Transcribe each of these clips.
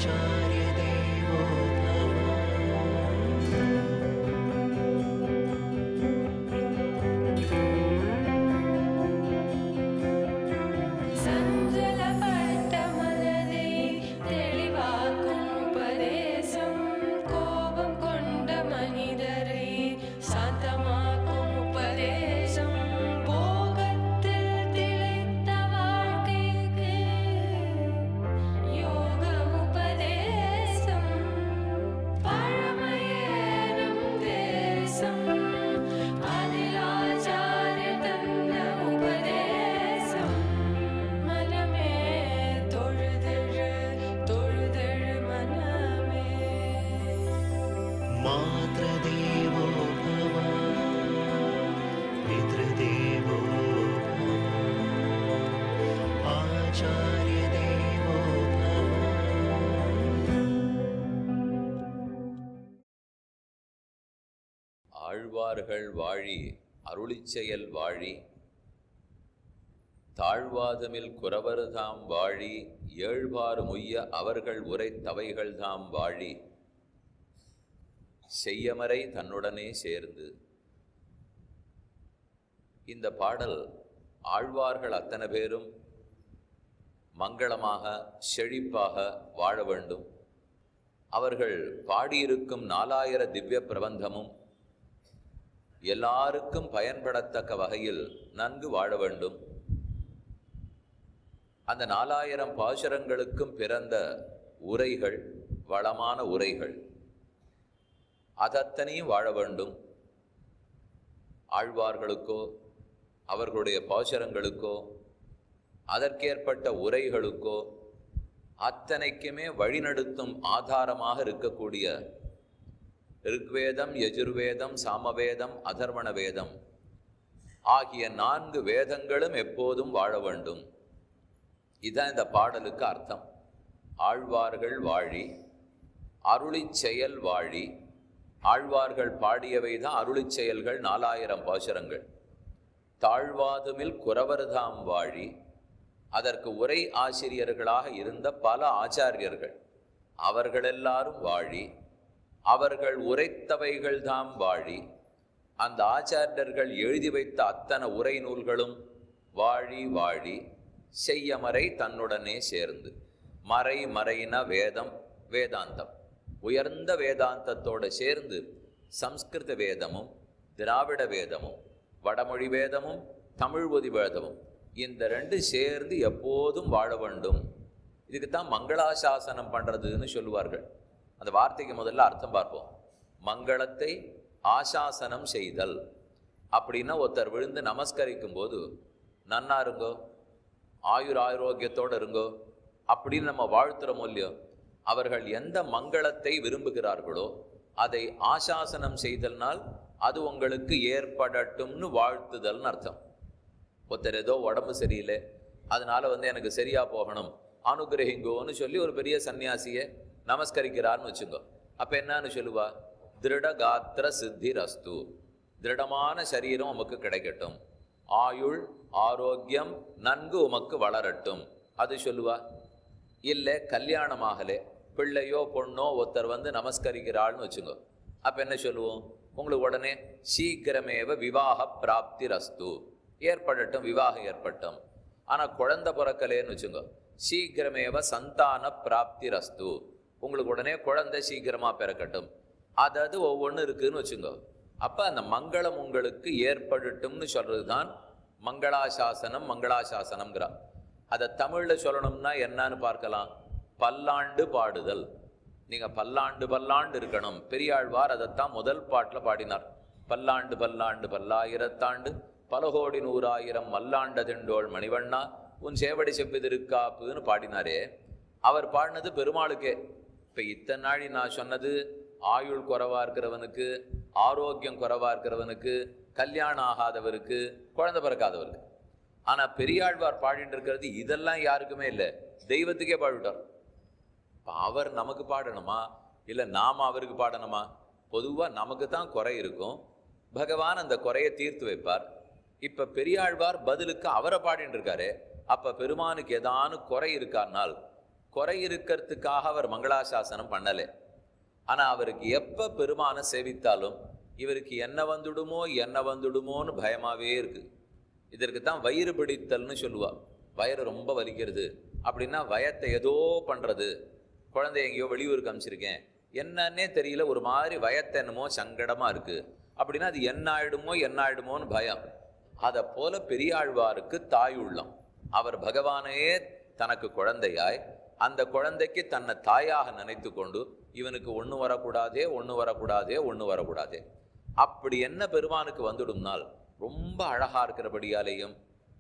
आचार्यदेवो சஞ்சலப்பட்ட மனதை தெளிவாக்கும் உபதேசம் கோபம் கொண்ட மனிதரை சாந்தமாக்கும் உபதேசம் போகத்தில் திளைத்த வாழ்க்கைக்கு யோக உபதேசம் பழமையேறும் தேசம் அதில் ஆச்சாரிய தந்த உபதேசம் மனமே தொழுதழு தொழுதழு மனமே मातृदेवो भव पितृदेवो भव आचार्यदेवो भव ஆழ்வார்கள் வாழி அருளிச்செயல் வாழி தாழ்வாதமில் குறவர்தாம் வாழி ஏழ்வாறு முய்ய அவர்கள் உரைத்தவைகள் தாம் வாழி செய்யமறை தன்னுடனே சேர்ந்து இந்த பாடல் ஆழ்வார்கள் அத்தனை பேரும் மங்களமாக செழிப்பாக வாழ வேண்டும் அவர்கள் பாடியிருக்கும் நாலாயிர திவ்ய பிரபந்தமும் எல்லாருக்கும் பயன்படத்தக்க வகையில் நன்கு வாழ வேண்டும் அந்த நாலாயிரம் பாசுரங்களுக்கும் பிறந்த உரைகள் வளமான உரைகள் அதத்தனையும் வாழ வேண்டும் ஆழ்வார்களுக்கோ அவர்களுடைய பாசுரங்களுக்கோ அதற்கேற்பட்ட உரைகளுக்கோ அத்தனைக்குமே வழிநடத்தும் ஆதாரமாக இருக்கக்கூடிய ரிக்வேதம் யஜுர்வேதம் சாமவேதம் அதர்வண வேதம் ஆகிய நான்கு வேதங்களும் எப்போதும் வாழ வேண்டும் இதுதான் இந்த பாடலுக்கு அர்த்தம் ஆழ்வார்கள் வாழி அருளிச் செயல் வாழி ஆழ்வார்கள் பாடியவை தான் அருளிச் செயல்கள் நாலாயிரம் பாசுரங்கள் தாழ்வாதுமில் குறவர்தாம் வாழி அதற்கு உரை ஆசிரியர்களாக இருந்த பல ஆச்சாரியர்கள் அவர்களெல்லாரும் வாழி அவர்கள் உரைத்தவைகள் தாம் வாழி அந்த ஆச்சாரியர்கள் எழுதி வைத்த அத்தனை உரை நூல்களும் வாழி வாழி செய்யமறை தன்னுடனே சேர்ந்து மறை மறைன வேதம் வேதாந்தம் உயர்ந்த வேதாந்தத்தோடு சேர்ந்து சம்ஸ்கிருத வேதமும் திராவிட வேதமும் வடமொழி வேதமும் தமிழ் ஒதி வேதமும் இந்த ரெண்டு சேர்ந்து எப்போதும் வாழ வேண்டும் இதுக்கு தான் மங்களாசாசனம் பண்ணுறதுன்னு சொல்லுவார்கள் அந்த வார்த்தைக்கு முதல்ல அர்த்தம் பார்ப்போம் மங்களத்தை ஆசாசனம் செய்தல் அப்படின்னா ஒருத்தர் விழுந்து நமஸ்கரிக்கும் போது நன்னா இருங்கோ ஆயுர் ஆரோக்கியத்தோடு இருங்கோ அப்படின்னு நம்ம வாழ்த்துறோமோ இல்லையோ அவர்கள் எந்த மங்களத்தை விரும்புகிறார்களோ அதை ஆசாசனம் செய்தல்னால் அது உங்களுக்கு ஏற்படட்டும்னு வாழ்த்துதல்னு அர்த்தம் ஒருத்தர் ஏதோ உடம்பு சரியில்லை அதனால வந்து எனக்கு சரியா போகணும் அனுகிரகிங்கோன்னு சொல்லி ஒரு பெரிய சன்னியாசியை நமஸ்கரிக்கிறார்னு வச்சுக்கோ அப்ப என்னன்னு சொல்லுவா திருடகாத்திர சித்தி ரஸ்து திருடமான சரீரம் உமக்கு கிடைக்கட்டும் ஆயுள் ஆரோக்கியம் நன்கு உமக்கு வளரட்டும் அது சொல்லுவா இல்லை கல்யாணமாகலே பிள்ளையோ பொண்ணோ ஒருத்தர் வந்து நமஸ்கரிக்கிறாள்னு வச்சுக்கோ அப்போ என்ன சொல்லுவோம் உங்களுக்கு உடனே சீக்கிரமேவ விவாக பிராப்தி ரஸ்து ஏற்படட்டும் விவாகம் ஏற்பட்டும் ஆனால் குழந்தை பிறக்கலேன்னு வச்சுக்கோ சீக்கிரமேவ சந்தான பிராப்தி ரஸ்து உங்களுக்கு உடனே குழந்தை சீக்கிரமாக பிறக்கட்டும் அது அது ஒவ்வொன்று இருக்குன்னு வச்சுக்கோ அப்போ அந்த மங்களம் உங்களுக்கு ஏற்படட்டும்னு சொல்கிறது தான் மங்களாசாசனம் மங்களாசாசனம்ங்கிறா அதை தமிழில் சொல்லணும்னா என்னன்னு பார்க்கலாம் பல்லாண்டு பாடுதல் நீங்கள் பல்லாண்டு பல்லாண்டு இருக்கணும் பெரியாழ்வார் அதைத்தான் முதல் பாட்டில் பாடினார் பல்லாண்டு பல்லாண்டு பல்லாயிரத்தாண்டு பல கோடி நூறாயிரம் மல்லாண்ட திண்டோள் மணிவண்ணா உன் சேவடி செவ்விதிருக்காப்புன்னு பாடினாரே அவர் பாடினது பெருமாளுக்கே இப்போ இத்தனை நாளி நான் சொன்னது ஆயுள் குறைவா இருக்கிறவனுக்கு ஆரோக்கியம் குறைவா இருக்கிறவனுக்கு கல்யாணம் ஆகாதவருக்கு குழந்தை பிறக்காதவருக்கு ஆனா பெரியாழ்வார் பாடிட்டு இருக்கிறது இதெல்லாம் யாருக்குமே இல்லை தெய்வத்துக்கே பாடிவிட்டார் இப்போ அவர் நமக்கு பாடணுமா இல்லை நாம அவருக்கு பாடணுமா பொதுவா நமக்கு தான் குறை இருக்கும் பகவான் அந்த குறையை தீர்த்து வைப்பார் இப்ப பெரியாழ்வார் பதிலுக்கு அவரை பாடிட்டு இருக்காரு அப்ப பெருமானுக்கு ஏதானு குறை இருக்கார்னால் குறை இருக்கிறதுக்காக அவர் மங்களாசாசனம் பண்ணலை ஆனா அவருக்கு எப்ப பெருமானை சேவித்தாலும் இவருக்கு என்ன வந்துடுமோ என்ன வந்துடுமோன்னு பயமாவே இருக்கு இதற்கு தான் வயிறு பிடித்தல்னு சொல்லுவா வயிறு ரொம்ப வலிக்கிறது அப்படின்னா வயத்தை ஏதோ பண்றது குழந்தை எங்கேயோ வெளியூருக்கு அனுப்பிச்சிருக்கேன் என்னன்னே தெரியல ஒரு மாதிரி வயத்தை என்னமோ சங்கடமா இருக்கு அப்படின்னா அது என்ன ஆயிடுமோ என்ன ஆயிடுமோன்னு பயம் அதை போல பெரியாழ்வாருக்கு தாய் உள்ளம் அவர் பகவானையே தனக்கு குழந்தையாய் அந்த குழந்தைக்கு தன்னை தாயாக நினைத்து கொண்டு இவனுக்கு ஒண்ணு வரக்கூடாதே ஒண்ணு வரக்கூடாதே ஒண்ணு வரக்கூடாதே அப்படி என்ன பெருமானுக்கு வந்துடும்னால் ரொம்ப அழகா இருக்கிறபடியாலேயும்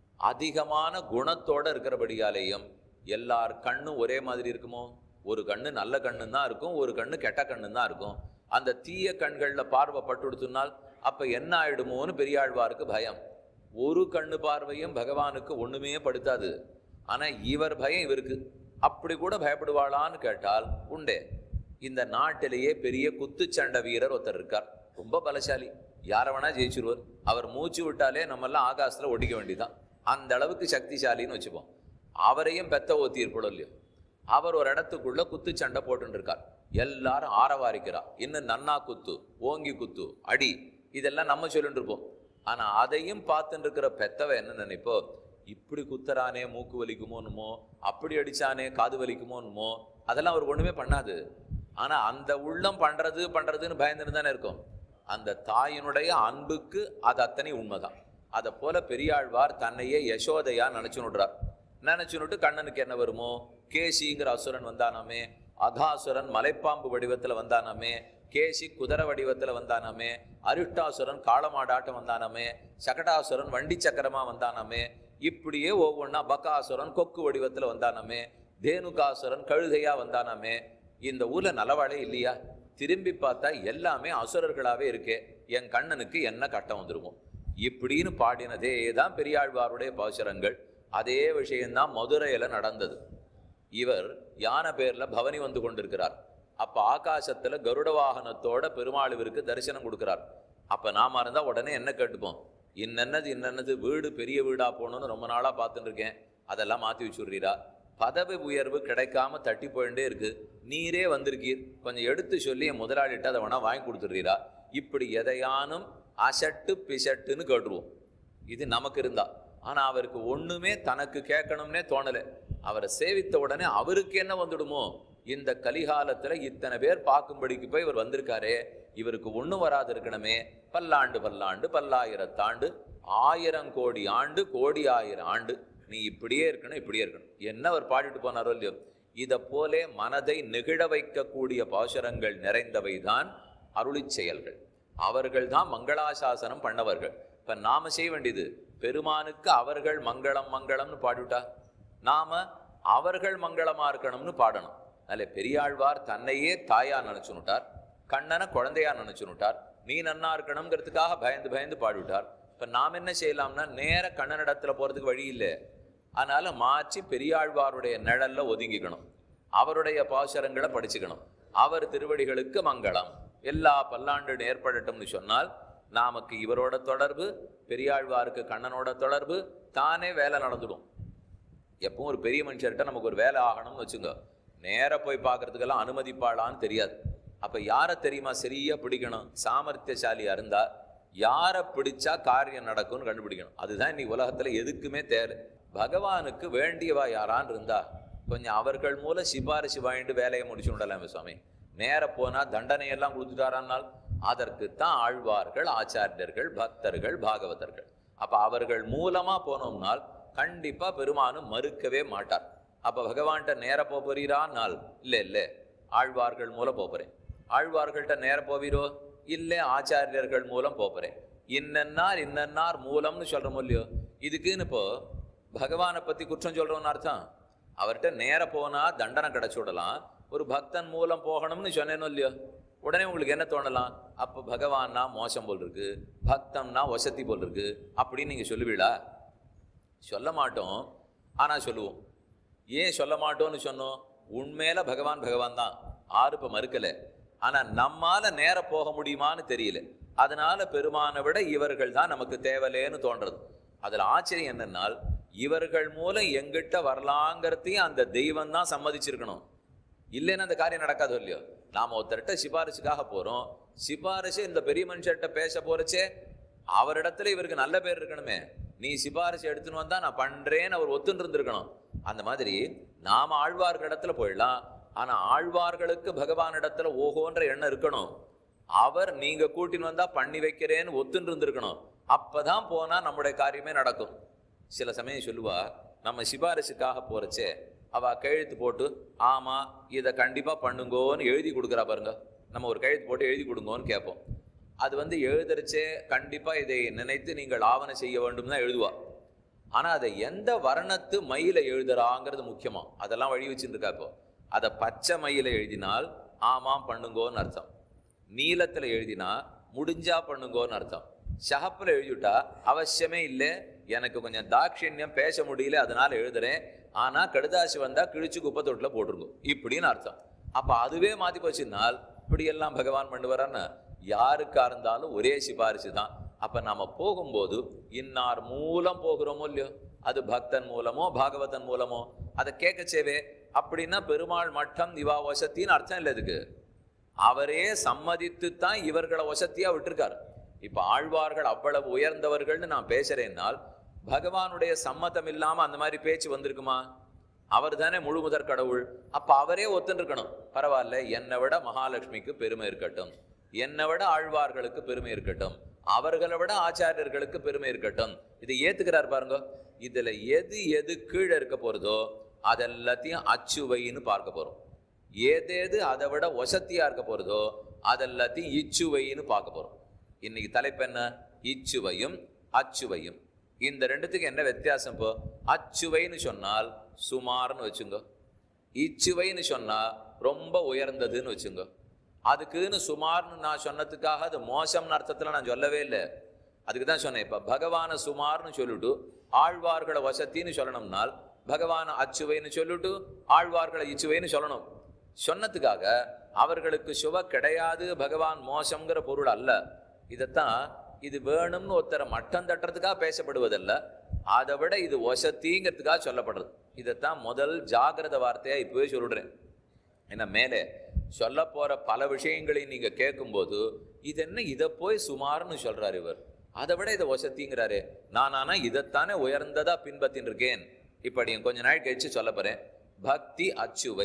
அதிகமான குணத்தோட இருக்கிறபடியாலேயும் எல்லார் கண்ணும் ஒரே மாதிரி இருக்குமோ ஒரு கண்ணு நல்ல கண்ணு தான் இருக்கும் ஒரு கண்ணு கெட்ட கண்ணு தான் இருக்கும் அந்த தீய கண்கள்ல பார்வை பட்டுடுத்துனால் அப்ப என்ன ஆயிடுமோன்னு பெரியாழ்வாருக்கு பயம் ஒரு கண்ணு பார்வையும் பகவானுக்கு ஒண்ணுமே படுத்தாது ஆனா இவர் பயம் இவருக்கு அப்படி கூட பயப்படுவாளான்னு கேட்டால் உண்டே இந்த நாட்டிலேயே பெரிய குத்துச்சண்டை வீரர் ஒருத்தர் இருக்கார் ரொம்ப பலசாலி யாரை வேணா ஜெயிச்சிருவார் அவர் மூச்சு விட்டாலே நம்மெல்லாம் ஆகாசத்துல ஒட்டிக்க வேண்டியதான் அந்த அளவுக்கு சக்திசாலின்னு வச்சுப்போம் அவரையும் பெத்த ஓத்தி இருப்போம் இல்லையோ அவர் ஒரு இடத்துக்குள்ள குத்துச்சண்டை போட்டுன்னு இருக்கார் எல்லாரும் ஆரவாரிக்கிறா இன்னும் நன்னா குத்து ஓங்கி குத்து அடி இதெல்லாம் நம்ம சொல்லிட்டு இருப்போம் ஆனா அதையும் பார்த்துட்டு இருக்கிற பெத்தவ என்ன நினைப்போ இப்படி குத்துறானே மூக்கு வலிக்குமோன்னுமோ அப்படி அடிச்சானே காது வலிக்குமோன்னுமோ அதெல்லாம் அவர் ஒண்ணுமே பண்ணாது ஆனா அந்த உள்ளம் பண்றது பண்றதுன்னு பயந்துட்டு தானே இருக்கும் அந்த தாயினுடைய அன்புக்கு அது அத்தனை உண்மைதான் அதை போல பெரியாழ்வார் தன்னையே யசோதையா நினைச்சுனுடுறார் நினைச்சுனுட்டு கண்ணனுக்கு என்ன வருமோ கேசிங்கிற அசுரன் வந்தானாமே அகாசுரன் மலைப்பாம்பு வடிவத்துல வந்தானாமே கேசி குதிரை வடிவத்துல வந்தானாமே அரிஷ்டாசுரன் காளமாடாட்டம் வந்தானாமே சகடாசுரன் வண்டி சக்கரமா வந்தானாமே இப்படியே ஒவ்வொன்றா பகாசுரன் கொக்கு வடிவத்துல வந்தானாமே தேனுகாசுரன் கழுதையா வந்தானாமே இந்த ஊர்ல நலவாழே இல்லையா திரும்பி பார்த்தா எல்லாமே அசுரர்களாவே இருக்கே என் கண்ணனுக்கு என்ன கட்டம் வந்துருமோ இப்படின்னு பாடினதே தான் பெரியாழ்வாருடைய பாசுரங்கள் அதே விஷயம்தான் மதுரையில நடந்தது இவர் யானை பேர்ல பவனி வந்து கொண்டிருக்கிறார் அப்ப ஆகாசத்துல கருட வாகனத்தோட பெருமாள் இவருக்கு தரிசனம் கொடுக்கிறார் அப்ப நாம இருந்தா உடனே என்ன கேட்டுப்போம் இன்னென்னது இன்னென்னது வீடு பெரிய வீடா போகணும்னு ரொம்ப நாளா பார்த்துட்டு இருக்கேன் அதெல்லாம் மாத்தி வச்சுடுறீரா பதவி உயர்வு கிடைக்காம தட்டி போயிட்டே இருக்கு நீரே வந்திருக்கீர் கொஞ்சம் எடுத்து சொல்லி என் முதலாளிட்ட அதை வேணா வாங்கி கொடுத்துடுறீரா இப்படி எதையானும் அசட்டு பிசட்டுன்னு கேட்டுருவோம் இது நமக்கு இருந்தா ஆனா அவருக்கு ஒண்ணுமே தனக்கு கேட்கணும்னே தோணல அவரை சேவித்த உடனே அவருக்கு என்ன வந்துடுமோ இந்த கலிகாலத்துல இத்தனை பேர் பார்க்கும்படிக்கு போய் இவர் வந்திருக்காரே இவருக்கு ஒண்ணும் வராது இருக்கணுமே பல்லாண்டு பல்லாண்டு பல்லாயிரத்தாண்டு ஆயிரம் கோடி ஆண்டு கோடி ஆயிரம் ஆண்டு நீ இப்படியே இருக்கணும் இப்படியே இருக்கணும் என்ன அவர் பாடிட்டு போனாரோ இல்லையோ இதை போலே மனதை நெகிழ வைக்கக்கூடிய பாசுரங்கள் நிறைந்தவைதான் அருளிச் செயல்கள் அவர்கள் தான் மங்களாசாசனம் பண்ணவர்கள் இப்ப நாம செய்ய வேண்டியது பெருமானுக்கு அவர்கள் மங்களம் மங்களம்னு பாடிவிட்டா நாம அவர்கள் மங்களமா இருக்கணும்னு பாடணும் அதில் பெரியாழ்வார் தன்னையே தாயா நினைச்சுனுட்டார் கண்ணனை குழந்தையா நினைச்சுனுட்டார் நீ நன்னா இருக்கணுங்கிறதுக்காக பயந்து பயந்து பாடிவிட்டார் இப்ப நாம் என்ன செய்யலாம்னா நேர கண்ணனிடத்துல போறதுக்கு வழி இல்லை அதனால மாற்றி பெரியாழ்வாருடைய நிழல்ல ஒதுங்கிக்கணும் அவருடைய பாசுரங்களை படிச்சுக்கணும் அவர் திருவடிகளுக்கு மங்களம் எல்லா பல்லாண்டு ஏற்படட்டும்னு சொன்னால் நமக்கு இவரோட தொடர்பு பெரியாழ்வாருக்கு கண்ணனோட தொடர்பு தானே வேலை நடந்துடும் எப்பவும் ஒரு பெரிய மனுஷர்கிட்ட நமக்கு ஒரு வேலை ஆகணும்னு வச்சுங்க நேரா போய் பார்க்கறதுக்கெல்லாம் அனுமதிப்பாளான்னு தெரியாது அப்ப யாரை தெரியுமா சரியா பிடிக்கணும் சாமர்த்தியசாலியா இருந்தா யாரை பிடிச்சா காரியம் நடக்கும்னு கண்டுபிடிக்கணும் அதுதான் இன்னைக்கு உலகத்துல எதுக்குமே தேவை பகவானுக்கு வேண்டியவா யாரான்னு இருந்தா கொஞ்சம் அவர்கள் மூலம் சிபாரிசு வாங்கிட்டு வேலையை முடிச்சு விடலாமே சுவாமி நேர போனா தண்டனை எல்லாம் கொடுத்துட்டாரானால் அதற்கு தான் ஆழ்வார்கள் ஆச்சாரியர்கள் பக்தர்கள் பாகவதர்கள் அப்ப அவர்கள் மூலமா போனோம்னால் கண்டிப்பா பெருமானும் மறுக்கவே மாட்டார் அப்ப பகவான்கிட்ட நேர போறீரானால் இல்ல இல்ல ஆழ்வார்கள் மூலம் போறேன் ஆழ்வார்கள்ட்ட நேர போவீரோ இல்ல ஆச்சாரியர்கள் மூலம் போறேன் இன்னன்னார் இன்னன்னார் மூலம்னு சொல்றோமோ இல்லையோ இதுக்குன்னு இப்போ பகவானை பத்தி குற்றம் சொல்றோம்னு அர்த்தம் அவர்கிட்ட நேர போனா தண்டனை கிடைச்சு விடலாம் ஒரு பக்தன் மூலம் போகணும்னு சொன்னேனோ இல்லையோ உடனே உங்களுக்கு என்ன தோணலாம் அப்ப பகவான்னா மோசம் போல் இருக்கு பக்தம்னா வசதி போல் இருக்கு அப்படின்னு நீங்க சொல்லுவீளா சொல்ல மாட்டோம் ஆனா சொல்லுவோம் ஏன் சொல்ல மாட்டோம்னு சொன்னோம் உண்மையில பகவான் பகவான் தான் ஆறு இப்ப மறுக்கல ஆனா நம்மால நேர போக முடியுமான்னு தெரியல அதனால பெருமானை விட இவர்கள் தான் நமக்கு தேவலேன்னு தோன்றது அதுல ஆச்சரியம் என்னன்னால் இவர்கள் மூலம் எங்கிட்ட வரலாங்கிறதையும் அந்த தெய்வம் தான் சம்மதிச்சிருக்கணும் இல்லைன்னா அந்த காரியம் நடக்காது இல்லையோ நாம ஒருத்தர்கிட்ட சிபாரிசுக்காக போறோம் சிபாரிசு இந்த பெரிய மனுஷர்கிட்ட பேச போறச்சே அவரிடத்துல இவருக்கு நல்ல பேர் இருக்கணுமே நீ சிபாரிசு எடுத்துன்னு வந்தா நான் பண்றேன்னு அவர் ஒத்துன்னு இருந்திருக்கணும் அந்த மாதிரி நாம ஆழ்வார்கள் இடத்துல போயிடலாம் ஆனா ஆழ்வார்களுக்கு பகவான் இடத்துல ஓஹோன்ற எண்ணம் இருக்கணும் அவர் நீங்க கூட்டின்னு வந்தா பண்ணி வைக்கிறேன்னு ஒத்துன்னு இருந்திருக்கணும் அப்பதான் போனா நம்முடைய காரியமே நடக்கும் சில சமயம் சொல்லுவா நம்ம சிபாரிசுக்காக போறச்சே அவ கையெழுத்து போட்டு ஆமா இதை கண்டிப்பா பண்ணுங்கோன்னு எழுதி கொடுக்குறா பாருங்க நம்ம ஒரு கையெழுத்து போட்டு எழுதி கொடுங்கோன்னு கேட்போம் அது வந்து எழுதுறச்சே கண்டிப்பா இதை நினைத்து நீங்கள் ஆவணம் செய்ய வேண்டும் தான் எழுதுவா ஆனா அதை எந்த வர்ணத்து மயில எழுதுறாங்கிறது முக்கியமா அதெல்லாம் வழி வச்சுருக்கா இப்போ அதை பச்சை மயில எழுதினால் ஆமாம் பண்ணுங்கோன்னு அர்த்தம் நீலத்துல எழுதினா முடிஞ்சா பண்ணுங்கோன்னு அர்த்தம் ஷஹப்புல எழுதிவிட்டா அவசியமே இல்லை எனக்கு கொஞ்சம் தாட்சிணியம் பேச முடியல அதனால எழுதுறேன் ஆனா கடுதாசி வந்தா கிழிச்சு குப்பை தொட்டில போட்டிருங்க இப்படின்னு அர்த்தம் அப்ப அதுவே மாத்தி போச்சுனால் இப்படி எல்லாம் பகவான் பண்ணுவாரான்னு யாருக்கா இருந்தாலும் ஒரே சிபாரிசு தான் அப்ப நாம போகும்போது இன்னார் மூலம் போகிறோமோ இல்லையோ அது பக்தன் மூலமோ பாகவதன் மூலமோ அதை கேட்கச்சேவே அப்படின்னா பெருமாள் மட்டம் இவா வசத்தின்னு அர்த்தம் இல்லை இதுக்கு அவரே சம்மதித்து தான் இவர்களை வசத்தியா விட்டிருக்காரு இப்ப ஆழ்வார்கள் அவ்வளவு உயர்ந்தவர்கள்னு நான் பேசுறேன்னால் பகவானுடைய சம்மதம் இல்லாம அந்த மாதிரி பேச்சு வந்திருக்குமா அவர் தானே முழு முதற் கடவுள் அப்ப அவரே ஒத்துன்னு இருக்கணும் பரவாயில்ல என்னை விட மகாலட்சுமிக்கு பெருமை இருக்கட்டும் என்னை விட ஆழ்வார்களுக்கு பெருமை இருக்கட்டும் அவர்களை விட ஆச்சாரியர்களுக்கு பெருமை இருக்கட்டும் இதை ஏத்துக்கிறார் பாருங்க இதுல எது எது கீழே இருக்க போறதோ அதெல்லாத்தையும் அச்சுவைன்னு பார்க்க போறோம் ஏதேது அதை விட ஒசத்தியா இருக்க போறதோ அதெல்லாத்தையும் இச்சுவைன்னு பார்க்க போறோம் இன்னைக்கு தலைப்பு என்ன இச்சுவையும் அச்சுவையும் இந்த ரெண்டுத்துக்கு என்ன வித்தியாசம் இப்போ அச்சுவைன்னு சொன்னால் சுமார்னு வச்சுங்க இச்சுவைன்னு சொன்னா ரொம்ப உயர்ந்ததுன்னு வச்சுங்க அதுக்குன்னு சுமார்னு நான் சொன்னதுக்காக அது மோசம்னு அர்த்தத்துல நான் சொல்லவே இல்லை அதுக்கு தான் சொன்னேன் இப்ப பகவான சுமார்னு சொல்லிட்டு ஆழ்வார்களை வசத்தின்னு சொல்லணும்னால் பகவான அச்சுவைன்னு சொல்லிட்டு ஆழ்வார்களை இச்சுவைன்னு சொல்லணும் சொன்னதுக்காக அவர்களுக்கு சுவ கிடையாது பகவான் மோசம்ங்கிற பொருள் அல்ல இதைத்தான் இது வேணும்னு ஒருத்தரை மட்டம் தட்டுறதுக்காக பேசப்படுவதல்ல அதை விட இது வசத்திங்கிறதுக்காக சொல்லப்படுறது இதைத்தான் முதல் ஜாகிரத வார்த்தையா இப்பவே சொல்லிடுறேன் என்ன மேலே சொல்ல போற பல விஷயங்களை நீங்க கேட்கும்போது இது என்ன இதை போய் சுமார்னு சொல்றாரு இவர் அதை விட இதை வசதிங்கிறாரு நான் ஆனா இதைத்தானே உயர்ந்ததா பின்பற்றின்னு இருக்கேன் இப்படி கொஞ்ச நாள் கழிச்சு சொல்ல போறேன் பக்தி அச்சுவை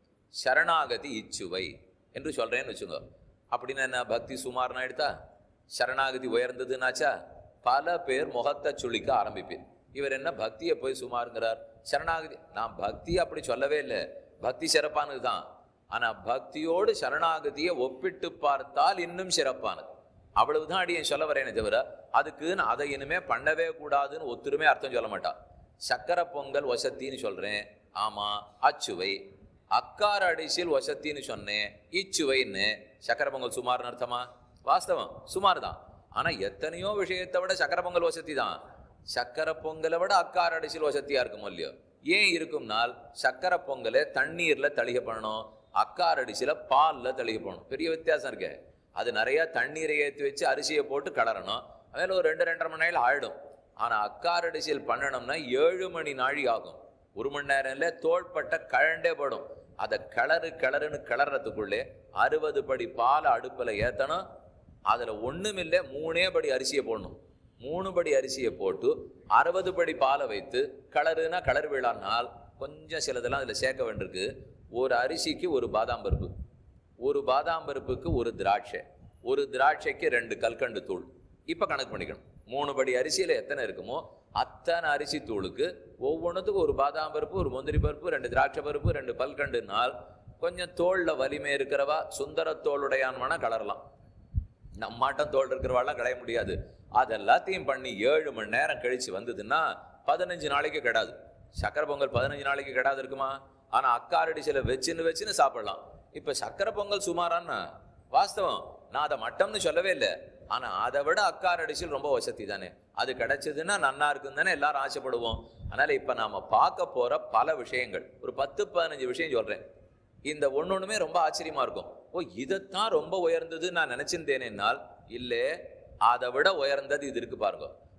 சரணாகதி இச்சுவை என்று சொல்றேன்னு வச்சுங்க அப்படின்னா என்ன பக்தி சுமார்னா எடுத்தா சரணாகதி உயர்ந்ததுன்னாச்சா பல பேர் முகத்தை சுளிக்க ஆரம்பிப்பேன் இவர் என்ன பக்தியை போய் சுமாருங்கிறார் சரணாகதி நான் பக்தி அப்படி சொல்லவே இல்லை பக்தி சிறப்பானது தான் ஆனா பக்தியோடு சரணாகதியை ஒப்பிட்டு பார்த்தால் இன்னும் சிறப்பானது அவ்வளவுதான் அடியேன் சொல்ல வரேனே தவிர அதுக்குன்னு அதை இனிமே பண்ணவே கூடாதுன்னு ஒத்துருமே அர்த்தம் சொல்ல மாட்டான் சக்கரை பொங்கல் வசத்தின்னு சொல்றேன் ஆமா அச்சுவை அக்கார அடிசில் வசத்தின்னு சொன்னேன் இச்சுவைன்னு சக்கரை பொங்கல் சுமார்னு அர்த்தமா வாஸ்தவம் சுமார் தான் ஆனா எத்தனையோ விஷயத்தை விட சக்கரை பொங்கல் வசதி தான் சக்கரை பொங்கலை விட அக்கார அடிசில் வசதியா இருக்குமோ இல்லையோ ஏன் இருக்கும்னால் சக்கரை பொங்கலை தண்ணீர்ல தளிக பண்ணணும் அக்கார அடிசில பால்ல தளிக பண்ணணும் பெரிய வித்தியாசம் இருக்கே அது நிறைய தண்ணீரை ஏற்றி வச்சு அரிசியை போட்டு கலரணும் அதில் ஒரு ரெண்டு ரெண்டரை மணி நேரம் ஆயிடும் ஆனா அக்கார அடிசில் பண்ணணும்னா ஏழு மணி நாழி ஆகும் ஒரு மணி நேரம் இல்லை தோள்பட்ட கழண்டே படும் அதை கிளறு கிளறுன்னு கிளறதுக்குள்ளே அறுபது படி பாலை அடுப்பில் ஏற்றணும் அதில் ஒண்ணுமில்லை மூணே படி அரிசியை போடணும் மூணு படி அரிசியை போட்டு அறுபது படி பாலை வைத்து கலருனா கலர் விழானால் கொஞ்சம் சிலதெல்லாம் அதில் சேர்க்க வேண்டியிருக்கு ஒரு அரிசிக்கு ஒரு பாதாம் பருப்பு ஒரு பாதாம் பருப்புக்கு ஒரு திராட்சை ஒரு திராட்சைக்கு ரெண்டு கல்கண்டு தூள் இப்போ கணக்கு பண்ணிக்கணும் மூணு படி அரிசியில் எத்தனை இருக்குமோ அத்தனை அரிசி தூளுக்கு ஒவ்வொன்றுத்துக்கும் ஒரு பாதாம் பருப்பு ஒரு முந்திரி பருப்பு ரெண்டு திராட்சை பருப்பு ரெண்டு பல்கண்டுனால் கொஞ்சம் தோல்ல வலிமை இருக்கிறவா சுந்தர தோளுடையான்மான கலரலாம் நம்மாட்டம் தோல் இருக்கிறவாள்லாம் கடைய முடியாது அதெல்லாத்தையும் பண்ணி ஏழு மணி நேரம் கழிச்சு வந்ததுன்னா பதினஞ்சு நாளைக்கு கெடாது சக்கரை பொங்கல் பதினஞ்சு நாளைக்கு கெடாது இருக்குமா ஆனா அக்காரடி சில வச்சுன்னு வச்சுன்னு சாப்பிடலாம் இப்ப சக்கரை பொங்கல் சுமாரான்னா வாஸ்தவம் நான் அதை மட்டம்னு சொல்லவே இல்லை ஆனா அதை விட அக்கார் அடிச்சல் ரொம்ப வசதி தானே அது கிடைச்சதுன்னா நன்னா இருக்குன்னு தானே எல்லாரும் ஆசைப்படுவோம் அதனால இப்ப நாம பார்க்க போற பல விஷயங்கள் ஒரு பத்து பதினஞ்சு விஷயம் சொல்றேன் இந்த ஒன்னொண்ணுமே ரொம்ப ஆச்சரியமா இருக்கும் ஓ இதைத்தான் ரொம்ப உயர்ந்தது நான் நினைச்சிருந்தேனேனால் இல்லே அதை விட உயர்ந்தது இது இருக்கு பாருங்க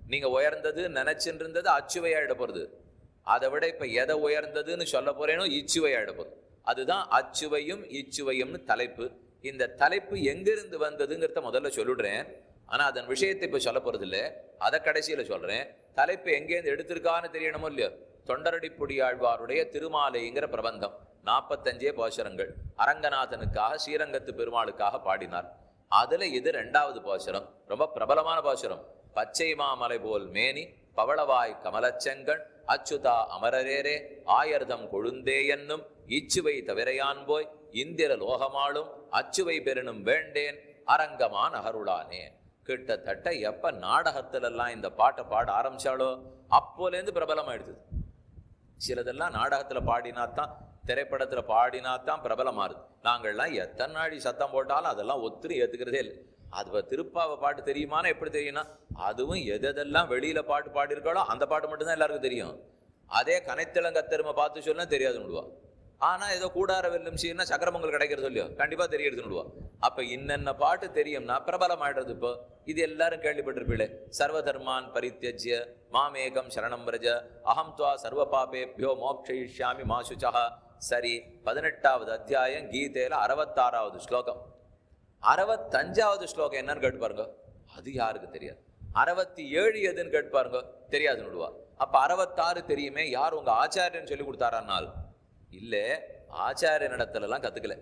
நீங்க உயர்ந்தது நினைச்சுட்டு இருந்தது அச்சுவையா ஆயிட போறது அதை விட இப்ப எதை உயர்ந்ததுன்னு சொல்ல போறேனோ இச்சுவை ஆயிட போகுது அதுதான் அச்சுவையும் இச்சுவையும்னு தலைப்பு இந்த தலைப்பு எங்கிருந்து வந்ததுங்கிறத முதல்ல சொல்லிடுறேன் ஆனா அதன் விஷயத்தை இப்ப சொல்ல போறது இல்ல அதை கடைசியில சொல்றேன் தலைப்பு எங்கேருந்து எடுத்திருக்கான்னு தெரியணுமோ இல்லையோ தொண்டரடிப்புடி ஆழ்வாருடைய திருமாலைங்கிற பிரபந்தம் நாற்பத்தஞ்சே பாசுரங்கள் அரங்கநாதனுக்காக ஸ்ரீரங்கத்து பெருமாளுக்காக பாடினார் அதுல இது ரெண்டாவது பாசுரம் ரொம்ப பிரபலமான பாசுரம் பச்சை மாமலை போல் மேனி பவளவாய் கமலச்செங்கண் அச்சுதா அமரரேரே ஆயர்தம் கொழுந்தே என்னும் இச்சுவை தவிரையான் போய் இந்திர லோகமாளும் அச்சுவை பெறணும் வேண்டேன் அரங்கமான் அகருளானே கிட்டத்தட்ட எப்ப நாடகத்துல எல்லாம் இந்த பாட்டை பாட ஆரம்பிச்சாலோ அப்போலேருந்து பிரபலமாயிடுது சிலதெல்லாம் நாடகத்துல பாடினாத்தான் திரைப்படத்துல பாடினாத்தான் பிரபலமாறுது நாங்கள்லாம் எத்தனை நாடி சத்தம் போட்டாலும் அதெல்லாம் ஒத்துரு ஏத்துக்கிறதே இல்லை அது இப்ப திருப்பாவை பாட்டு தெரியுமான்னு எப்படி தெரியும்னா அதுவும் எது எதெல்லாம் வெளியில பாட்டு பாடியிருக்காளோ அந்த பாட்டு மட்டும்தான் எல்லாருக்கும் தெரியும் அதே கனைத்திளங்க தெருமை பார்த்து சொன்னா தெரியாதுன்னு விடுவா ஆனா ஏதோ கூடார வெல்லும் சீர்னா சக்கரமங்கல் கிடைக்கிறது இல்லையோ கண்டிப்பா தெரியறதுன்னு விடுவா அப்ப இன்னென்ன பாட்டு தெரியும்னா பிரபலமாயிடுறது இப்போ இது எல்லாரும் கேள்விப்பட்டிருப்பீங்களே சர்வதர்மான் பரித்தியஜ்ய மாமேகம் சரணம் பிரஜ அகம் துவா சர்வ பாபேபியோ மோக்ஷயிஷ்யாமி மாசுச்சா சரி பதினெட்டாவது அத்தியாயம் கீதையில அறுபத்தாறாவது ஸ்லோகம் அறுபத்தஞ்சாவது ஸ்லோகம் என்னன்னு கேட்டு பாருங்க அது யாருக்கு தெரியாது அறுபத்தி ஏழு எதுன்னு கேட்டு பாருங்க தெரியாதுன்னு விடுவா அப்ப அறுபத்தாறு தெரியுமே யார் உங்க ஆச்சாரியன் சொல்லி கொடுத்தாரானால் இல்ல ஆச்சாரிய இடத்துல எல்லாம் கத்துக்கல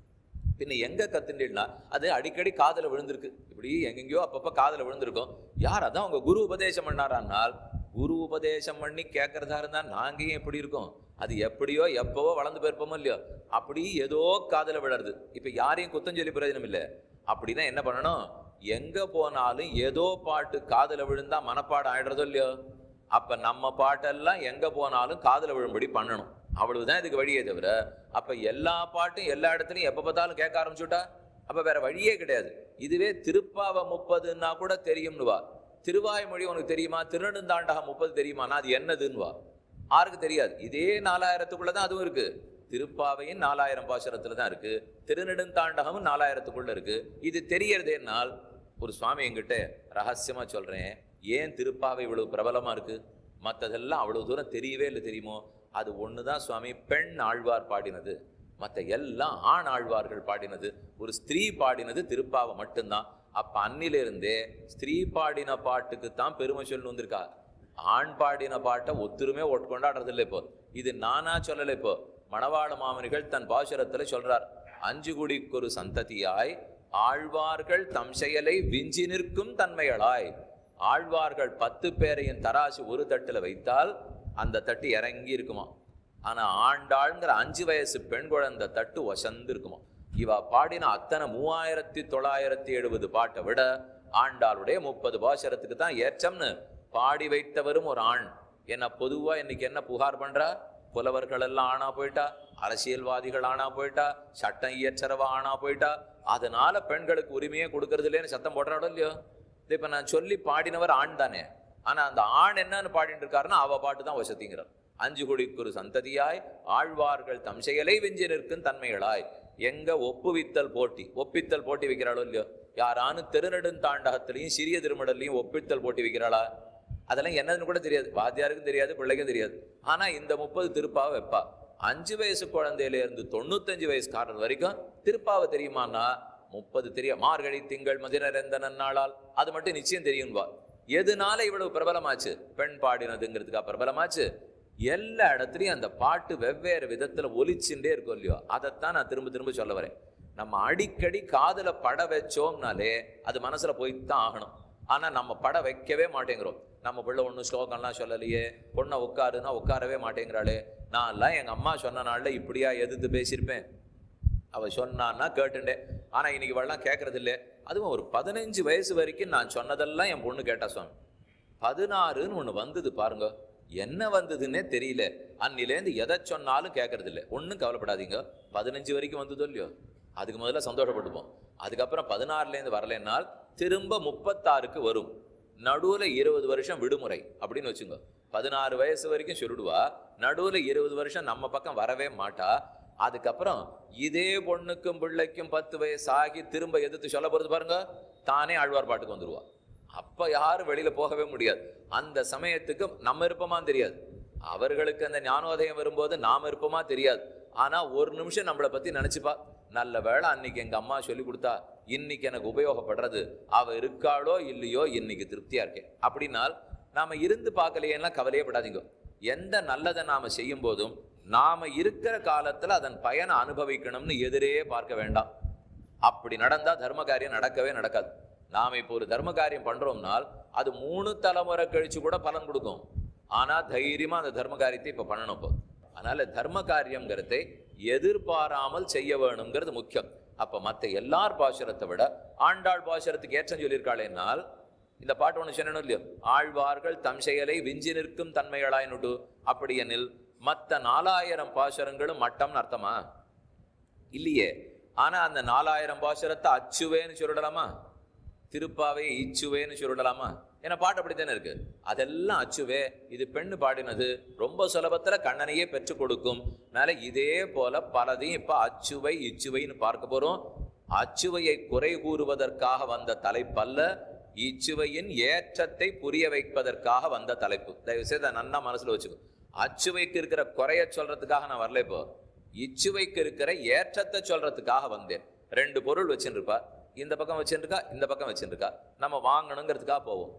பின்ன எங்க கத்துட்டீங்கன்னா அது அடிக்கடி காதுல விழுந்திருக்கு இப்படி எங்கெங்கயோ அப்பப்ப காதுல விழுந்திருக்கும் யார் அதான் உங்க குரு உபதேசம் பண்ணாரானால் குரு உபதேசம் பண்ணி கேட்கறதா இருந்தா நாங்க ஏன் எப்படி இருக்கோம் அது எப்படியோ எப்பவோ வளர்ந்து போயிருப்போமோ இல்லையோ அப்படி ஏதோ காதுல விழருது இப்ப யாரையும் குத்தம் சொல்லி பிரயோஜனம் இல்லை அப்படின்னா என்ன பண்ணணும் எங்க போனாலும் ஏதோ பாட்டு காதுல விழுந்தா மனப்பாடம் ஆயிடுறதோ இல்லையோ அப்ப நம்ம பாட்டெல்லாம் எங்க போனாலும் காதுல விழும்படி பண்ணணும் அவ்வளவுதான் இதுக்கு வழியே தவிர அப்ப எல்லா பாட்டும் எல்லா இடத்துலயும் எப்ப பார்த்தாலும் கேட்க ஆரம்பிச்சுட்டா அப்ப வேற வழியே கிடையாது இதுவே திருப்பாவ முப்பதுன்னா கூட தெரியும்னுவா திருவாய்மொழி உனக்கு தெரியுமா திருநெடுந்தாண்டகம் முப்பது தெரியுமானா அது என்னதுன்னுவா யாருக்கு தெரியாது இதே நாலாயிரத்துக்குள்ள தான் அதுவும் இருக்கு திருப்பாவையும் நாலாயிரம் பாசுரத்துல தான் இருக்கு திருநெடுந்தாண்டகமும் நாலாயிரத்துக்குள்ள இருக்கு இது தெரியறதேனால் ஒரு சுவாமி என்கிட்ட ரகசியமா சொல்றேன் ஏன் திருப்பாவை இவ்வளவு பிரபலமா இருக்கு மத்ததெல்லாம் அவ்வளவு தூரம் தெரியவே இல்லை தெரியுமோ அது ஒண்ணுதான் சுவாமி பெண் ஆழ்வார் பாடினது மத்த எல்லாம் ஆண் ஆழ்வார்கள் பாடினது ஒரு ஸ்திரீ பாடினது திருப்பாவை மட்டும்தான் அப்ப அன்னிலிருந்தே ஸ்திரீ பாடின பாட்டுக்கு தான் பெருமை சொல்லி வந்திருக்கா ஆண் பாடின பாட்டை ஒத்துருமே கொண்டாடுறது இல்லை இப்போ இது நானா சொல்லலை இப்போ மணவாள மாமனிகள் தன் பாசுரத்துல சொல்றார் அஞ்சு குடிக்கொரு சந்ததியாய் ஆழ்வார்கள் தம் செயலை விஞ்சி நிற்கும் தன்மைகளாய் ஆழ்வார்கள் பத்து பேரையும் தராசு ஒரு தட்டுல வைத்தால் அந்த தட்டு இறங்கி இருக்குமா ஆனா ஆண்டாள்ங்கிற அஞ்சு வயசு பெண் குழந்தை தட்டு வசந்து இருக்குமா இவ பாடின அத்தனை மூவாயிரத்தி தொள்ளாயிரத்தி எழுபது பாட்டை விட ஆண்டாளுடைய முப்பது பாசரத்துக்கு தான் ஏற்றம்னு பாடி வைத்தவரும் ஒரு ஆண் என்ன பொதுவா இன்னைக்கு என்ன புகார் பண்றா புலவர்கள் எல்லாம் ஆனா போயிட்டா அரசியல்வாதிகள் ஆனா போயிட்டா சட்டம் இயற்றரவா ஆனா போயிட்டா அதனால பெண்களுக்கு உரிமையே கொடுக்கறது இல்லைன்னு சத்தம் போடுறாடோ இல்லையோ இது இப்ப நான் சொல்லி பாடினவர் ஆண் தானே ஆனா அந்த ஆண் என்னன்னு பாடிட்டு இருக்காருன்னா அவ பாட்டு தான் வசதிங்கிறார் அஞ்சு குடிக்குரு சந்ததியாய் ஆழ்வார்கள் தம் செயலை வெஞ்சி நிற்கும் தன்மைகளாய் எங்க ஒப்புவித்தல் போட்டி ஒப்பித்தல் போட்டி வைக்கிறாளோ இல்லையோ யாரானு திருநெடுந்தாண்டகத்திலையும் சிறிய திருமடல்லையும் ஒப்பித்தல் போட்டி வைக்கிறாளா அதெல்லாம் என்னதுன்னு கூட தெரியாது வாத்தியாருக்கும் தெரியாது பிள்ளைக்கும் தெரியாது ஆனா இந்த முப்பது திருப்பாவை வைப்பா அஞ்சு வயசு குழந்தையில இருந்து தொண்ணூத்தஞ்சு வயசுக்காரன் வரைக்கும் திருப்பாவை தெரியுமான்னா முப்பது தெரியும் மார்கழி திங்கள் மதிரந்த நன்னாளால் அது மட்டும் நிச்சயம் தெரியும்பா எதனால இவ்வளவு பிரபலமாச்சு பெண் பாடினதுங்கிறதுக்கா பிரபலமாச்சு எல்லா இடத்துலயும் அந்த பாட்டு வெவ்வேறு விதத்துல ஒலிச்சுட்டே இருக்கும் இல்லையோ அதைத்தான் நான் திரும்ப திரும்ப சொல்ல வரேன் நம்ம அடிக்கடி காதுல பட வச்சோம்னாலே அது மனசுல போய்த்தான் ஆகணும் ஆனா நம்ம பட வைக்கவே மாட்டேங்கிறோம் நம்ம பிள்ளை ஒன்றும் ஸ்லோகம்லாம் சொல்லலையே பொண்ணை உட்காருன்னா உட்காரவே மாட்டேங்கிறாளே நான்லாம் எங்க அம்மா சொன்ன நாள்ல இப்படியா எதிர்த்து பேசியிருப்பேன் அவ சொன்னான்னா கேட்டுண்டேன் ஆனா இன்னைக்கு இவெல்லாம் கேட்கறது இல்லை அதுவும் ஒரு பதினஞ்சு வயசு வரைக்கும் நான் சொன்னதெல்லாம் என் பொண்ணு கேட்டா சொன்ன பதினாறுன்னு ஒண்ணு வந்தது பாருங்க என்ன வந்ததுன்னே தெரியல அன்னிலேருந்து எதை சொன்னாலும் கேட்கறது இல்லை ஒன்றும் கவலைப்படாதீங்க பதினஞ்சு வரைக்கும் வந்ததோ இல்லையோ அதுக்கு முதல்ல சந்தோஷப்பட்டுப்போம் அதுக்கப்புறம் பதினாறுலேருந்து வரலைன்னால் திரும்ப முப்பத்தாறுக்கு வரும் நடுவுல இருபது வருஷம் விடுமுறை அப்படின்னு வச்சுங்க பதினாறு வயசு வரைக்கும் சொல்லிடுவா நடுவுல இருபது வருஷம் நம்ம பக்கம் வரவே மாட்டா அதுக்கப்புறம் இதே பொண்ணுக்கும் பிள்ளைக்கும் பத்து வயசு ஆகி திரும்ப எதிர்த்து சொல்ல போறது பாருங்க தானே ஆழ்வார் பாட்டுக்கு வந்துருவா அப்ப யாரும் வெளியில போகவே முடியாது அந்த சமயத்துக்கு நம்ம இருப்போமா தெரியாது அவர்களுக்கு அந்த ஞானோதயம் வரும்போது நாம இருப்போமா தெரியாது ஆனா ஒரு நிமிஷம் நம்மளை பத்தி நினைச்சுப்பா நல்ல வேளை அன்னைக்கு எங்க அம்மா சொல்லி கொடுத்தா இன்னைக்கு எனக்கு உபயோகப்படுறது அவ இருக்காளோ இல்லையோ இன்னைக்கு திருப்தியா இருக்கேன் அப்படின்னால் நாம இருந்து பார்க்கலையேன்னா கவலையே படாதீங்க எந்த நல்லதை நாம செய்யும் போதும் நாம இருக்கிற காலத்துல அதன் பயனை அனுபவிக்கணும்னு எதிரே பார்க்க வேண்டாம் அப்படி நடந்தா தர்ம காரியம் நடக்கவே நடக்காது நாம இப்போ ஒரு தர்ம காரியம் பண்றோம்னால் அது மூணு தலைமுறை கழிச்சு கூட பலன் கொடுக்கும் ஆனா தைரியமா அந்த தர்ம காரியத்தை இப்ப பண்ணணும் இப்போ அதனால தர்ம காரியம்ங்கிறதை எதிர்பாராமல் செய்ய வேணுங்கிறது முக்கியம் அப்ப மத்த எல்லார் பாசுரத்தை விட ஆண்டாள் பாசுரத்துக்கு ஏற்றம் சொல்லியிருக்காளேனால் இந்த பாட்டு ஒண்ணு சொன்னணும் இல்லையோ ஆழ்வார்கள் தம் செயலை விஞ்சி நிற்கும் தன்மைகளாயினுட்டு அப்படி எனில் மத்த நாலாயிரம் பாசுரங்களும் மட்டம்னு அர்த்தமா இல்லையே ஆனா அந்த நாலாயிரம் பாசுரத்தை அச்சுவேன்னு சொல்லிடலாமா திருப்பாவை இச்சுவேன்னு சொல்லிடலாமா ஏன்னா பாட்டு அப்படித்தானே இருக்கு அதெல்லாம் அச்சுவே இது பெண்ணு பாடினது ரொம்ப சுலபத்துல கண்ணனையே பெற்றுக் கொடுக்கும் அதனால இதே போல பலதையும் இப்ப அச்சுவை இச்சுவைன்னு பார்க்க போறோம் அச்சுவையை குறை கூறுவதற்காக வந்த தலைப்பல்ல இச்சுவையின் ஏற்றத்தை புரிய வைப்பதற்காக வந்த தலைப்பு தயவு செய்து அதை நன்னா மனசுல வச்சுக்கோ அச்சுவைக்கு இருக்கிற குறைய சொல்றதுக்காக நான் வரல இப்போ இச்சுவைக்கு இருக்கிற ஏற்றத்தை சொல்றதுக்காக வந்தேன் ரெண்டு பொருள் வச்சுருப்பா இந்த பக்கம் வச்சுருக்கா இந்த பக்கம் வச்சுருக்கா நம்ம வாங்கணுங்கிறதுக்காக போவோம்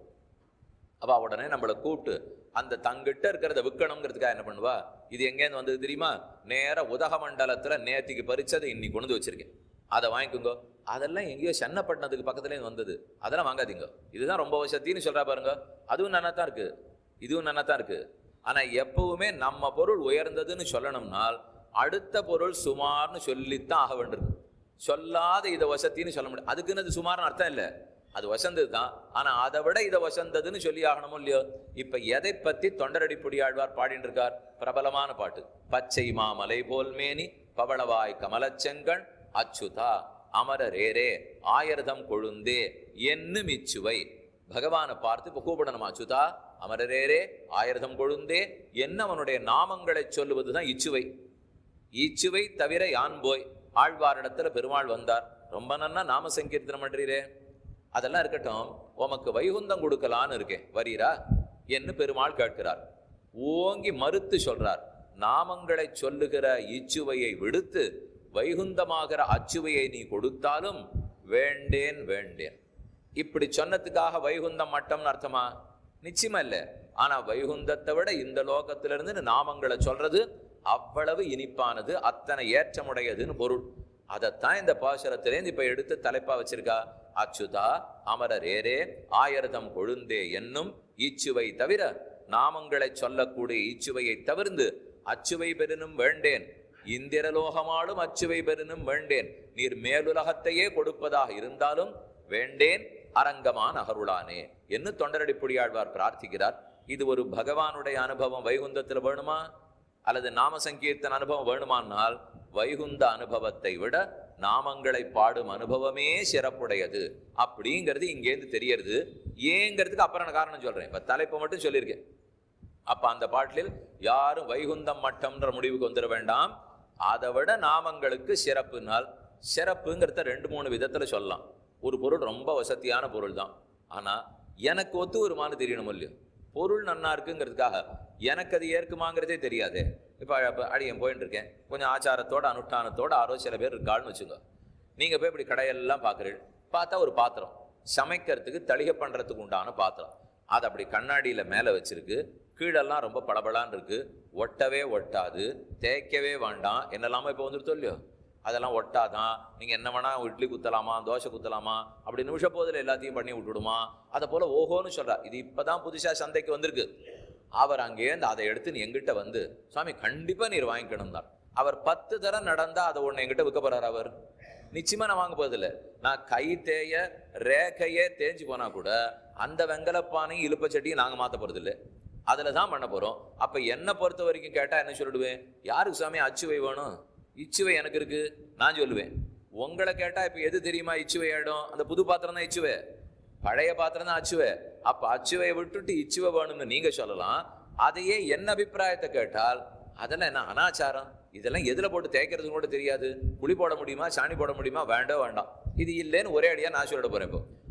அவ உடனே நம்மளை கூப்பிட்டு அந்த தங்கிட்ட இருக்கிறத விற்கணுங்கிறதுக்காக என்ன பண்ணுவா இது எங்கேருந்து வந்தது தெரியுமா நேரா உதகமண்டலத்துல நேத்திக்கு பறிச்சதை இன்னைக்கு கொண்டு வந்து வச்சிருக்கேன் அதை வாங்கிக்கோங்க அதெல்லாம் எங்கேயோ சென்னப்பட்டினத்துக்கு பக்கத்துலேயே வந்தது அதெல்லாம் வாங்காதீங்க இதுதான் ரொம்ப வசத்தின்னு சொல்றா பாருங்க அதுவும் நல்லா தான் இருக்கு இதுவும் நல்லா தான் இருக்கு ஆனா எப்பவுமே நம்ம பொருள் உயர்ந்ததுன்னு சொல்லணும்னால் அடுத்த பொருள் சுமார்னு சொல்லித்தான் ஆக வேண்டியிருக்கு சொல்லாத இதை வசத்தின்னு சொல்ல முடியும் அதுக்குன்னு அது சுமார்னு அர்த்தம் இல்லை அது வசந்தது தான் ஆனா அதை விட இதை வசந்ததுன்னு சொல்லி ஆகணுமோ இல்லையோ இப்ப எதை பத்தி தொண்டரடிப்புடி ஆழ்வார் பாடிட்டு இருக்கார் பிரபலமான பாட்டு பச்சை மாமலை போல் மேனி பவளவாய் கமலச்செங்கண் அச்சுதா அமரரேரே ஆயிரதம் கொழுந்தே என்று மிச்சுவை பகவானை பார்த்து இப்ப கூப்பிடணும் அச்சுதா அமரரேரே ஆயிரதம் கொழுந்தே என்ன அவனுடைய நாமங்களை சொல்லுவதுதான் இச்சுவை இச்சுவை தவிர யான் போய் ஆழ்வாரிடத்துல பெருமாள் வந்தார் ரொம்ப நன்னா நாம சங்கீர்த்தனம் பண்றீரே அதெல்லாம் இருக்கட்டும் உமக்கு வைகுந்தம் கொடுக்கலான்னு இருக்கேன் வரீரா என்று பெருமாள் கேட்கிறார் ஓங்கி மறுத்து சொல்றார் நாமங்களை சொல்லுகிற இச்சுவையை விடுத்து வைகுந்தமாகிற அச்சுவையை நீ கொடுத்தாலும் வேண்டேன் வேண்டேன் இப்படி சொன்னதுக்காக வைகுந்தம் மட்டம்னு அர்த்தமா நிச்சயமா இல்ல ஆனா வைகுந்தத்தை விட இந்த லோகத்திலிருந்து நாமங்களை சொல்றது அவ்வளவு இனிப்பானது அத்தனை ஏற்றமுடையதுன்னு பொருள் அதைத்தான் இந்த பாசுரத்திலேருந்து இப்ப எடுத்து தலைப்பா வச்சிருக்கா அச்சுதா அமரரேரே ஆயிரதம் கொழுந்தே என்னும் ஈச்சுவை தவிர நாமங்களை சொல்லக்கூடிய ஈச்சுவையை தவிர்ந்து அச்சுவை பெறினும் வேண்டேன் இந்திரலோகமாலும் அச்சுவை பெறினும் வேண்டேன் நீர் மேலுலகத்தையே கொடுப்பதாக இருந்தாலும் வேண்டேன் அரங்கமான அகருளானே என்று தொண்டரடிப்புடியாழ்வார் பிரார்த்திக்கிறார் இது ஒரு பகவானுடைய அனுபவம் வைகுந்தத்தில் வேணுமா அல்லது நாம சங்கீர்த்தன அனுபவம் வேணுமானால் வைகுந்த அனுபவத்தை விட நாமங்களை பாடும் அனுபவமே சிறப்புடையது அப்படிங்கிறது இங்கேருந்து தெரியறது ஏங்கிறதுக்கு அப்புறம் நான் காரணம் சொல்றேன் இப்ப தலைப்பை மட்டும் சொல்லியிருக்கேன் அப்ப அந்த பாட்டில் யாரும் வைகுந்தம் மட்டம்ன்ற முடிவுக்கு வந்துட வேண்டாம் அதை விட நாமங்களுக்கு சிறப்புனால் சிறப்புங்கிறத ரெண்டு மூணு விதத்துல சொல்லலாம் ஒரு பொருள் ரொம்ப வசதியான பொருள் தான் ஆனா எனக்கு ஒத்து வருமானு தெரியணும் இல்லையோ பொருள் நன்னா இருக்குங்கிறதுக்காக எனக்கு அது ஏற்குமாங்கிறதே தெரியாதே இப்போ இப்போ அடியன் போயிட்டு இருக்கேன் கொஞ்சம் ஆச்சாரத்தோட அனுஷ்டானத்தோட ஆரோ சில பேர் இருக்காள்னு வச்சுங்க நீங்க போய் இப்படி கடையெல்லாம் பார்க்குறீங்க பார்த்தா ஒரு பாத்திரம் சமைக்கிறதுக்கு தளிகை பண்றதுக்கு உண்டான பாத்திரம் அது அப்படி கண்ணாடியில மேலே வச்சிருக்கு கீழெல்லாம் ரொம்ப பளபளன்னு இருக்கு ஒட்டவே ஒட்டாது தேய்க்கவே வேண்டாம் என்னெல்லாமோ இப்போ வந்துருத்தோ இல்லையோ அதெல்லாம் ஒட்டாதான் நீங்க என்ன வேணா இட்லி குத்தலாமா தோசை குத்தலாமா அப்படி நிமிஷ போதில் எல்லாத்தையும் பண்ணி விட்டுடுமா அதை போல ஓஹோன்னு சொல்றா இது இப்பதான் புதுசா சந்தைக்கு வந்திருக்கு அவர் அங்கேருந்து அதை எடுத்து நீ எங்கிட்ட வந்து சுவாமி கண்டிப்பா நீர் வாங்கிக்கணும் தான் அவர் பத்து தரம் நடந்தா அதை ஒண்ணு எங்கிட்ட விற்க போறாரு அவர் நிச்சயமா நான் வாங்க போறதில்ல நான் கை தேய ரேகையே தேஞ்சு போனா கூட அந்த வெங்கலப்பானையும் இழுப்பச்சட்டியும் நாங்க மாத்த போறதில்ல அதுல தான் பண்ண போறோம் அப்ப என்ன பொறுத்த வரைக்கும் கேட்டா என்ன சொல்லிடுவேன் யாருக்கு சுவாமி அச்சுவை வேணும் இச்சுவை எனக்கு இருக்கு நான் சொல்லுவேன் உங்களை கேட்டா இப்ப எது தெரியுமா இச்சுவை ஆயிடும் அந்த புது பாத்திரம் தான் இச்சுவை பழைய பாத்திரம் தான் அச்சுவை அப்ப அச்சுவையை விட்டுட்டு இச்சுவை வேணும்னு நீங்க சொல்லலாம் அதையே என்ன அபிப்பிராயத்தை கேட்டால் அதெல்லாம் என்ன அனாச்சாரம் இதெல்லாம் எதுல போட்டு தேய்க்கிறது கூட தெரியாது புளி போட முடியுமா சாணி போட முடியுமா வேண்டாம் வேண்டாம் இது இல்லைன்னு ஒரே அடியா நான் சொல்லிட போறேன் இப்போ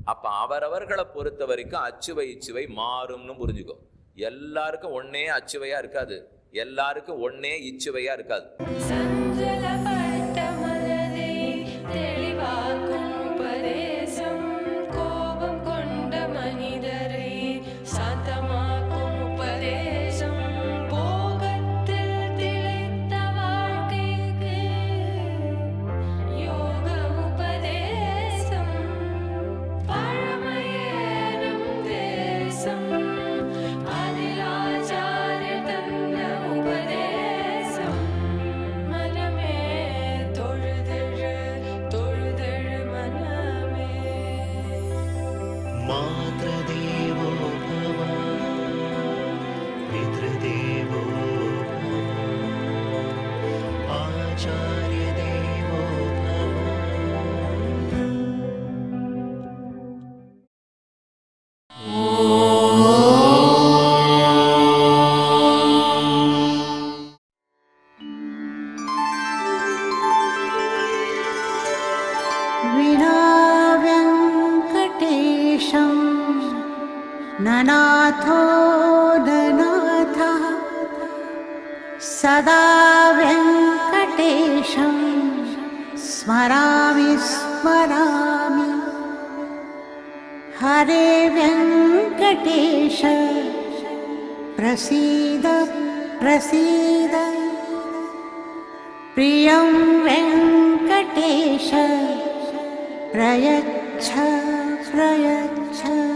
அப்ப அவரவர்களை பொறுத்த வரைக்கும் அச்சுவை இச்சுவை மாறும்னு புரிஞ்சுக்கோ எல்லாருக்கும் ஒன்னே அச்சுவையா இருக்காது எல்லாருக்கும் ஒன்னே இச்சுவையா இருக்காது சஞ்சலப்பட்ட மனதை தெளிவாக்கும் உபதேசம் கோபம் கொண்ட மனிதரை சாந்தமாக்கும் உபதேசம் போகத்தில் திளைத்த வாழ்க்கைக்கு யோகம் உபதேசம் பழமையேறும் தேசம் அதில் ஆச்சாரியர் தந்த உபதேசம் மனமே தொழுதழு தொழுதழு மனமே मातृदेवो भव पितृदेवो भव आचार्यदेवो भव विना व्यङ्कटेशं ननाथो ननाथः सदा व्यङ्कटेशं स्मरामि स्मरामि हरे व्यङ्कटेश प्रसीद प्रसीद प्रियं वेङ्कटेश प्रयच्छ प्रयच्छ